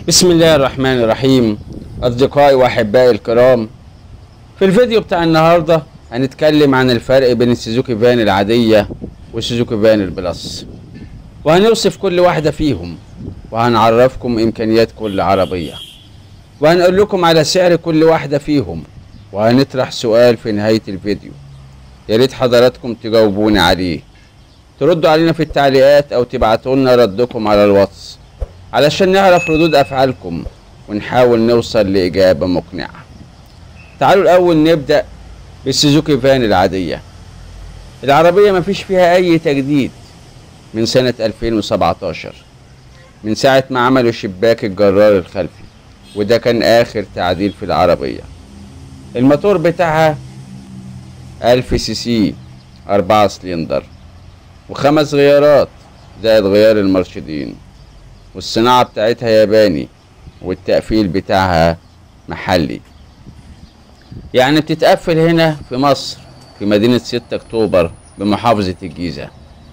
بسم الله الرحمن الرحيم أصدقائي وأحبائي الكرام في الفيديو بتاع النهاردة هنتكلم عن الفرق بين السوزوكي فان العادية والسوزوكي فان البلس وهنوصف كل واحدة فيهم وهنعرفكم إمكانيات كل عربية وهنقول لكم على سعر كل واحدة فيهم وهنطرح سؤال في نهاية الفيديو يا ريت حضراتكم تجاوبونا عليه تردوا علينا في التعليقات أو تبعتوا لنا ردكم على الواتس علشان نعرف ردود أفعالكم ونحاول نوصل لإجابة مقنعة تعالوا الأول نبدأ بالسوزوكي فان العادية العربية مفيش فيها أي تجديد من سنة 2017 من ساعة ما عملوا شباك الجرار الخلفي وده كان آخر تعديل في العربية الموتور بتاعها ألف سي سي أربعة سلندر وخمس غيارات زائد غيار المرشدين والصناعة بتاعتها ياباني والتقفيل بتاعها محلي يعني بتتقفل هنا في مصر في مدينة 6 أكتوبر بمحافظة الجيزة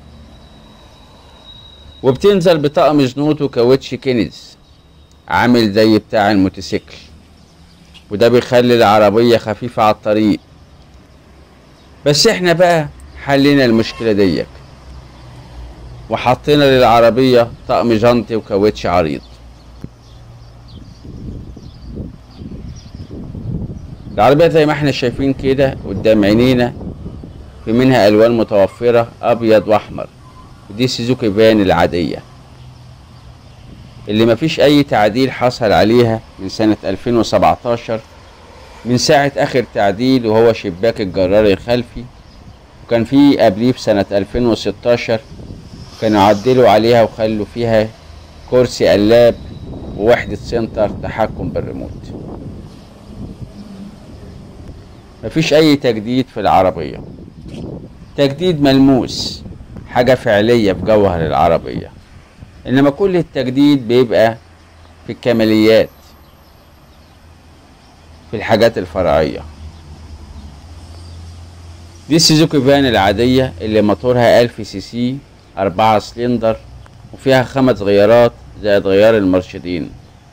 وبتنزل بطقم جنوط وكاوتش كينيز عامل زي بتاع الموتوسيكل وده بيخلي العربية خفيفة على الطريق بس احنا بقى حلينا المشكلة ديك وحطينا للعربية طقم جنطي وكاوتش عريض العربية زي ما احنا شايفين كده قدام عينينا في منها ألوان متوفرة أبيض وأحمر ودي سوزوكي فان العادية اللي مفيش أي تعديل حصل عليها من سنة 2017 من ساعة آخر تعديل وهو شباك الجرار الخلفي وكان في قبليه في سنة 2016 كانوا عدلوا عليها وخلوا فيها كرسي قلاب ووحدة سنتر تحكم بالريموت مفيش أي تجديد في العربية تجديد ملموس حاجة فعلية في جوهر العربية إنما كل التجديد بيبقى في الكماليات في الحاجات الفرعية دي السوزوكي فان العادية اللي موتورها ألف سي سي أربعة سلندر وفيها خمس غيارات زائد غيار المرشدين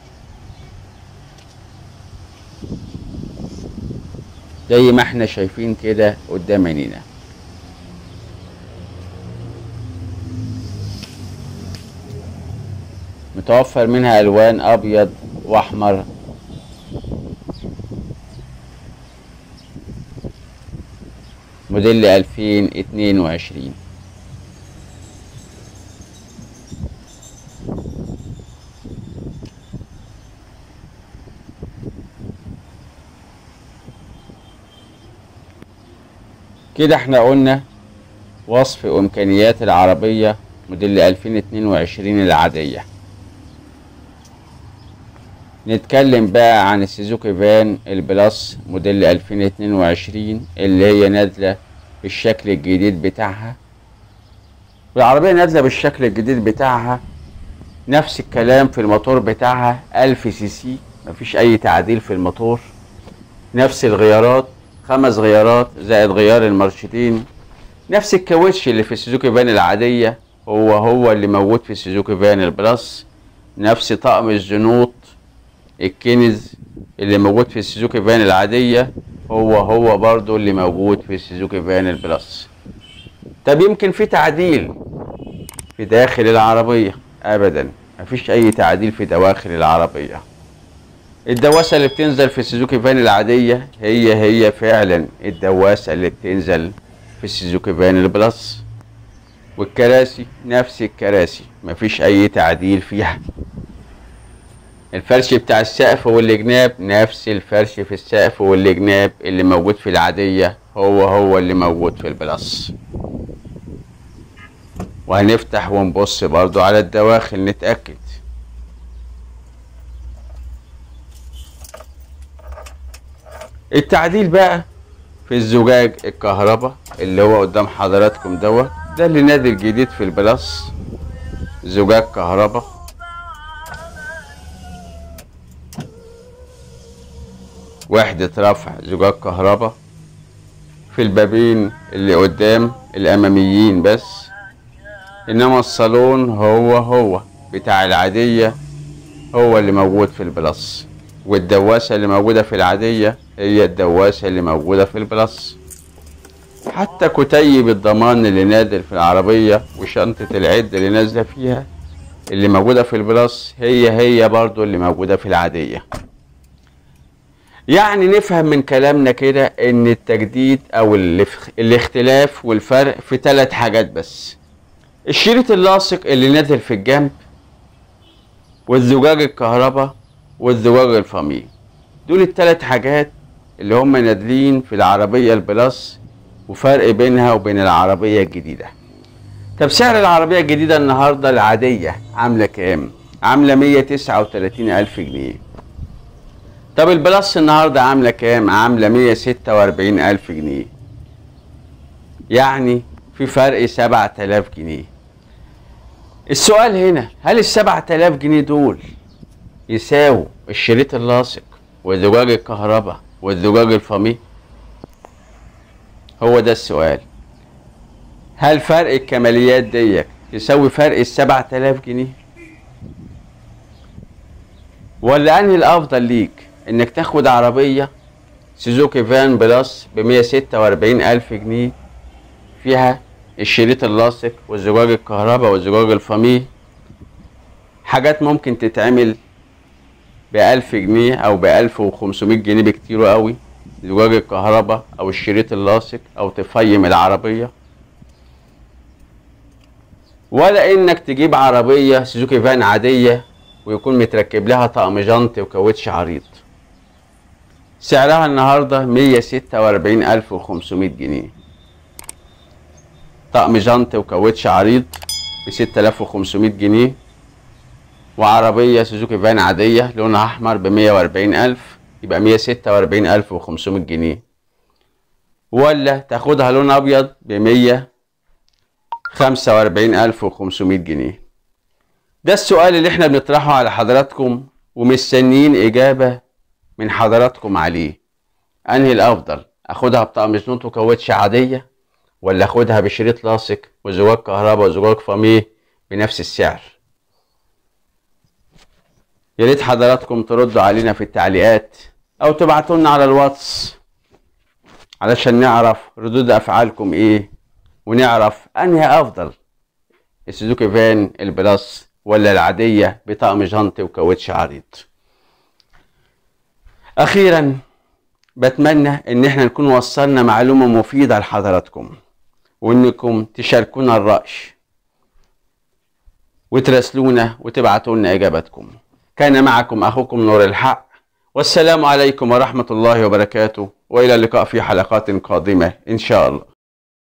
زي ما احنا شايفين كده قدام عينينا متوفر منها الوان ابيض واحمر موديل 2022 كده احنا قلنا وصف وامكانيات العربية موديل 2022 العادية نتكلم بقى عن السوزوكي فان البلس موديل 2022 اللي هي نازلة بالشكل الجديد بتاعها والعربية نازلة بالشكل الجديد بتاعها نفس الكلام في الموتور بتاعها 1000 سي سي مفيش أي تعديل في الموتور نفس الغيارات خمس غيارات زائد غيار المرشدين نفس الكاوتش اللي في السوزوكي فان العادية هو هو اللي موجود في السوزوكي فان البلس نفس طقم الزنوط الكنز اللي موجود في السوزوكي فان العادية هو هو برضو اللي موجود في السوزوكي فان البلس طب يمكن في تعديل في داخل العربية ابدا مفيش اي تعديل في دواخل العربية الدواسة اللي بتنزل في السوزوكي فان العادية هي هي فعلا الدواسة اللي بتنزل في السوزوكي فان البلس والكراسي نفس الكراسي مفيش اي تعديل فيها الفرش بتاع السقف والجناب نفس الفرش في السقف والجناب اللي موجود في العادية هو هو اللي موجود في البلس وهنفتح ونبص برضو على الدواخل نتأكد التعديل بقى في الزجاج الكهرباء اللي هو قدام حضراتكم دوت ده اللي نازل جديد في البلس زجاج كهرباء وحدة رفع زجاج كهرباء في البابين اللي قدام الأماميين بس إنما الصالون هو هو بتاع العادية هو اللي موجود في البلس والدواسة اللي موجودة في العادية هي الدواسة اللي موجودة في البلس حتى كتيب الضمان اللي نازل في العربية وشنطة العد اللي نازلة فيها اللي موجودة في البلس هي هي برضو اللي موجودة في العادية يعني نفهم من كلامنا كده ان التجديد او الاف- الاختلاف والفرق في ثلاث حاجات بس الشريط اللاصق اللي نازل في الجنب والزجاج الكهرباء والزجاج الفامي دول الثلاث حاجات اللي هم نازلين في العربية البلس وفرق بينها وبين العربية الجديدة طب سعر العربية الجديدة النهاردة العادية عاملة كام؟ عاملة 139 ألف جنيه طب البلس النهاردة عاملة كام؟ عاملة 146 ألف جنيه يعني في فرق 7000 جنيه السؤال هنا هل ال 7000 جنيه دول يساووا الشريط اللاصق وزجاج الكهرباء والزجاج الفامي هو ده السؤال هل فرق الكماليات ديت يساوي فرق السبعة آلاف جنيه ولا انهي الافضل ليك انك تاخد عربية سوزوكي فان بلس بمية ستة واربعين الف جنيه فيها الشريط اللاصق والزجاج الكهرباء والزجاج الفامي حاجات ممكن تتعمل بألف جنيه أو بألف وخمسمية جنيه بكتير قوي زجاج الكهرباء أو الشريط اللاصق أو تفيم العربية ولا إنك تجيب عربية سوزوكي فان عادية ويكون متركب لها طقم جنط وكاوتش عريض سعرها النهاردة مية ستة وأربعين ألف وخمسمية جنيه طقم جنط وكاوتش عريض بستة آلاف وخمسمية جنيه وعربية سوزوكي فان عادية لونها أحمر بمية وأربعين ألف يبقى مية ستة وأربعين ألف وخمسمية جنيه ولا تاخدها لون أبيض بمية خمسة وأربعين ألف وخمسمية جنيه ده السؤال اللي احنا بنطرحه على حضراتكم ومستنيين إجابة من حضراتكم عليه أنهي الأفضل أخدها بطقم جنوط وكاوتش عادية ولا أخدها بشريط لاصق وزجاج كهرباء وزجاج فاميه بنفس السعر يا ريت حضراتكم تردوا علينا في التعليقات او تبعتوا لنا على الواتس علشان نعرف ردود افعالكم ايه ونعرف انهي افضل السوزوكي فان البلس ولا العادية بطقم جنط وكاوتش عريض اخيرا بتمنى ان احنا نكون وصلنا معلومة مفيدة لحضراتكم وانكم تشاركونا الرأي وتراسلونا وتبعتوا لنا اجاباتكم كان معكم اخوكم نور الحق والسلام عليكم ورحمه الله وبركاته والى اللقاء في حلقات قادمه ان شاء الله